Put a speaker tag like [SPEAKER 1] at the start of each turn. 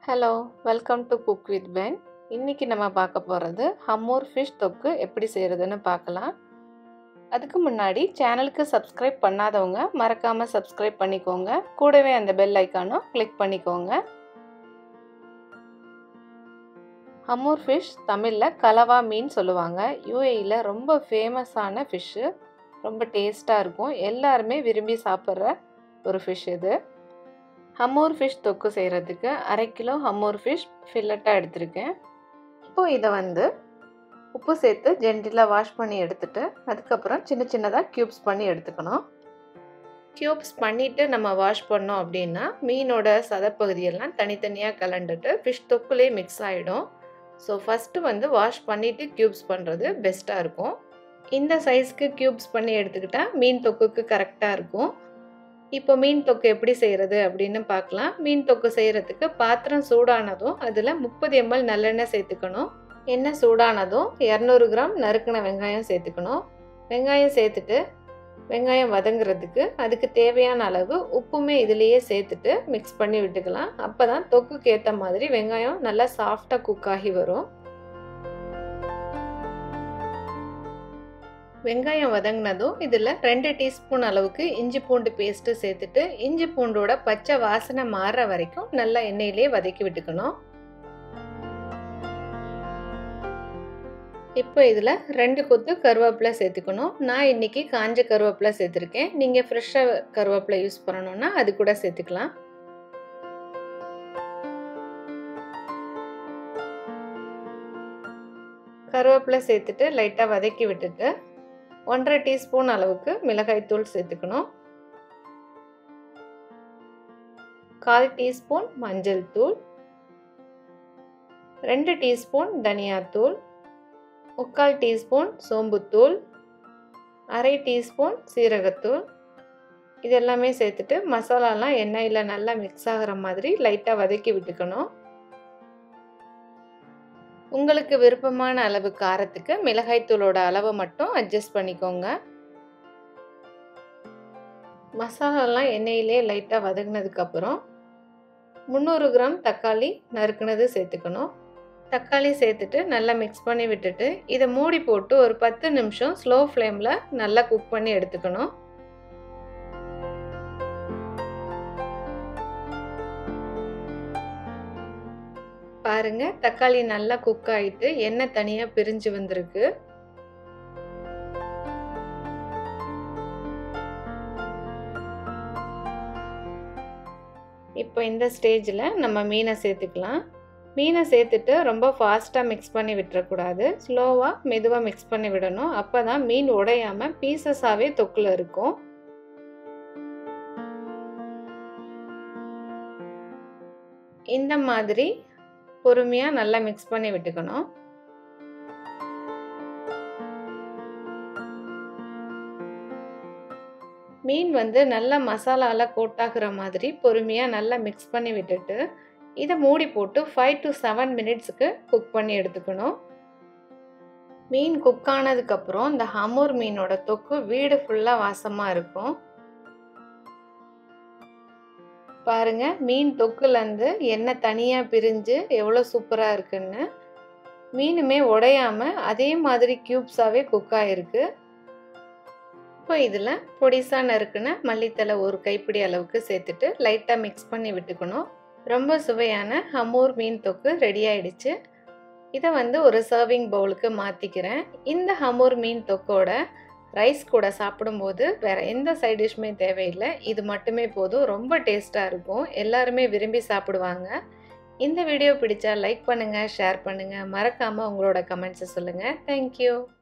[SPEAKER 1] hello welcome to cook with Ben இன்றைக்கி நம்ம பார்க்க போகிறது ஹம்மூர் ஃபிஷ் தொக்கு எப்படி செய்கிறதுன்னு பார்க்கலாம் அதுக்கு முன்னாடி சேனலுக்கு சப்ஸ்கிரைப் பண்ணாதவங்க மறக்காமல் சப்ஸ்கிரைப் பண்ணிக்கோங்க கூடவே அந்த பெல் ஐக்கானும் கிளிக் பண்ணிக்கோங்க ஹம்மூர் ஃபிஷ் தமிழில் கலவா மீன் சொல்லுவாங்க யூஏயில் ரொம்ப ஃபேமஸான ஃபிஷ்ஷு ரொம்ப டேஸ்ட்டாக இருக்கும் எல்லாருமே விரும்பி சாப்பிட்ற ஒரு ஃபிஷ் இது ஹம்மூர் ஃபிஷ் தொக்கு செய்கிறதுக்கு அரை கிலோ ஹம்மூர் ஃபிஷ் ஃபில்லட்டாக எடுத்திருக்கேன் இப்போது இதை வந்து உப்பு சேர்த்து ஜென்டிலாக வாஷ் பண்ணி எடுத்துட்டு அதுக்கப்புறம் சின்ன சின்னதாக க்யூப்ஸ் பண்ணி எடுத்துக்கணும் க்யூப்ஸ் பண்ணிவிட்டு நம்ம வாஷ் பண்ணோம் அப்படின்னா மீனோட சதப்பகுதியெல்லாம் தனித்தனியாக கலண்டுட்டு ஃபிஷ் தொக்குலேயே மிக்ஸ் ஆகிடும் ஸோ ஃபஸ்ட்டு வந்து வாஷ் பண்ணிவிட்டு க்யூப்ஸ் பண்ணுறது பெஸ்ட்டாக இருக்கும் இந்த சைஸ்க்கு க்யூப்ஸ் பண்ணி எடுத்துக்கிட்டால் மீன் தொக்குக்கு கரெக்டாக இருக்கும் இப்போ மீன் தொக்கு எப்படி செய்கிறது அப்படின்னு பார்க்கலாம் மீன் தொக்கு செய்கிறதுக்கு பாத்திரம் சூடானதும் அதில் முப்பது எம்எல் நல்லெண்ணெய் சேர்த்துக்கணும் எண்ணெய் சூடானதும் இரநூறு கிராம் நறுக்கின வெங்காயம் சேர்த்துக்கணும் வெங்காயம் சேர்த்துட்டு வெங்காயம் வதங்குறதுக்கு அதுக்கு தேவையான அளவு உப்புமே இதுலேயே சேர்த்துட்டு மிக்ஸ் பண்ணி விட்டுக்கலாம் அப்போ தான் தொக்குக்கு ஏற்ற மாதிரி வெங்காயம் நல்லா சாஃப்டாக குக் ஆகி வரும் வெங்காயம் வதங்கினதும் இதில் ரெண்டு டீஸ்பூன் அளவுக்கு இஞ்சி பூண்டு பேஸ்ட்டு சேர்த்துட்டு இஞ்சி பூண்டோட பச்சை வாசனை மாறுற வரைக்கும் நல்லா எண்ணெயிலே வதக்கி விட்டுக்கணும் இப்போ இதில் ரெண்டு கொத்து கருவேப்பிலை சேர்த்துக்கணும் நான் இன்றைக்கி காஞ்ச கருவேப்பிலை சேர்த்துருக்கேன் நீங்கள் ஃப்ரெஷ்ஷாக கருவேப்பிலை யூஸ் பண்ணணுன்னா அது கூட சேர்த்துக்கலாம் கருவேப்பிலை சேர்த்துட்டு லைட்டாக வதக்கி விட்டுட்டு ஒன்றரை டீஸ்பூன் அளவுக்கு மிளகாய்த்தூள் சேர்த்துக்கணும் கால் டீஸ்பூன் மஞ்சள் தூள் ரெண்டு டீஸ்பூன் தனியாத்தூள் முக்கால் டீஸ்பூன் சோம்புத்தூள் அரை டீஸ்பூன் சீரகத்தூள் இதெல்லாமே சேர்த்துட்டு மசாலாலாம் எண்ணெயில் நல்லா மிக்ஸ் ஆகிற மாதிரி லைட்டாக வதக்கி விட்டுக்கணும் உங்களுக்கு விருப்பமான அளவு காரத்துக்கு மிளகாய்த்தூளோட அளவை மட்டும் அட்ஜஸ்ட் பண்ணிக்கோங்க மசாலாலாம் எண்ணெயிலே லைட்டாக வதங்கினதுக்கப்புறம் முந்நூறு கிராம் தக்காளி நறுக்குனது சேர்த்துக்கணும் தக்காளி சேர்த்துட்டு நல்லா மிக்ஸ் பண்ணி விட்டுட்டு இதை மூடி போட்டு ஒரு பத்து நிமிஷம் ஸ்லோ ஃப்ளேமில் நல்லா குக் பண்ணி எடுத்துக்கணும் பாருங்க தக்காளி நல்லா குக் ஆகிட்டு எண்ணெய் தனியாக பிரிஞ்சு வந்திருக்கு இப்போ இந்த ஸ்டேஜில் நம்ம மீனை சேர்த்துக்கலாம் மீனை சேர்த்துட்டு ரொம்ப ஃபாஸ்ட்டாக மிக்ஸ் பண்ணி விட்டுறக்கூடாது ஸ்லோவாக மெதுவாக மிக்ஸ் பண்ணி விடணும் அப்போ தான் மீன் உடையாமல் பீசஸாகவே தொக்கில் இருக்கும் இந்த மாதிரி பொறுமையாக நல்லா மிக்ஸ் பண்ணி விட்டுக்கணும் மீன் வந்து நல்லா மசாலாவில் கோட்டாகிற மாதிரி பொறுமையாக நல்லா மிக்ஸ் பண்ணி விட்டுட்டு இதை மூடி போட்டு ஃபைவ் டு செவன் மினிட்ஸுக்கு குக் பண்ணி எடுத்துக்கணும் மீன் குக் ஆனதுக்கப்புறம் இந்த ஹமூர் மீனோட தொக்கு வீடு ஃபுல்லாக வாசமாக இருக்கும் பாருங்க மீன் தொக்குலேருந்து எண்ணெய் தனியாக பிரிஞ்சு எவ்வளோ சூப்பராக இருக்குன்னு மீனுமே உடையாமல் அதே மாதிரி க்யூப்ஸாகவே குக் ஆகிருக்கு இப்போ இதில் பொடிசாக நறுக்குன மல்லித்தலை ஒரு கைப்பிடி அளவுக்கு சேர்த்துட்டு லைட்டாக மிக்ஸ் பண்ணி விட்டுக்கணும் ரொம்ப சுவையான ஹமூர் மீன் தொக்கு ரெடி ஆயிடுச்சு இதை வந்து ஒரு சர்விங் பவுலுக்கு மாற்றிக்கிறேன் இந்த ஹமூர் மீன் தொக்கோட ரைஸ் கூட சாப்பிடும்போது வேறு எந்த சைட் டிஷ்மே தேவையில்லை இது மட்டுமே போதும் ரொம்ப டேஸ்ட்டாக இருக்கும் எல்லாருமே விரும்பி சாப்பிடுவாங்க இந்த வீடியோ பிடிச்சா லைக் பண்ணுங்கள் ஷேர் பண்ணுங்கள் மறக்காமல் உங்களோட கமெண்ட்ஸை சொல்லுங்கள் தேங்க்யூ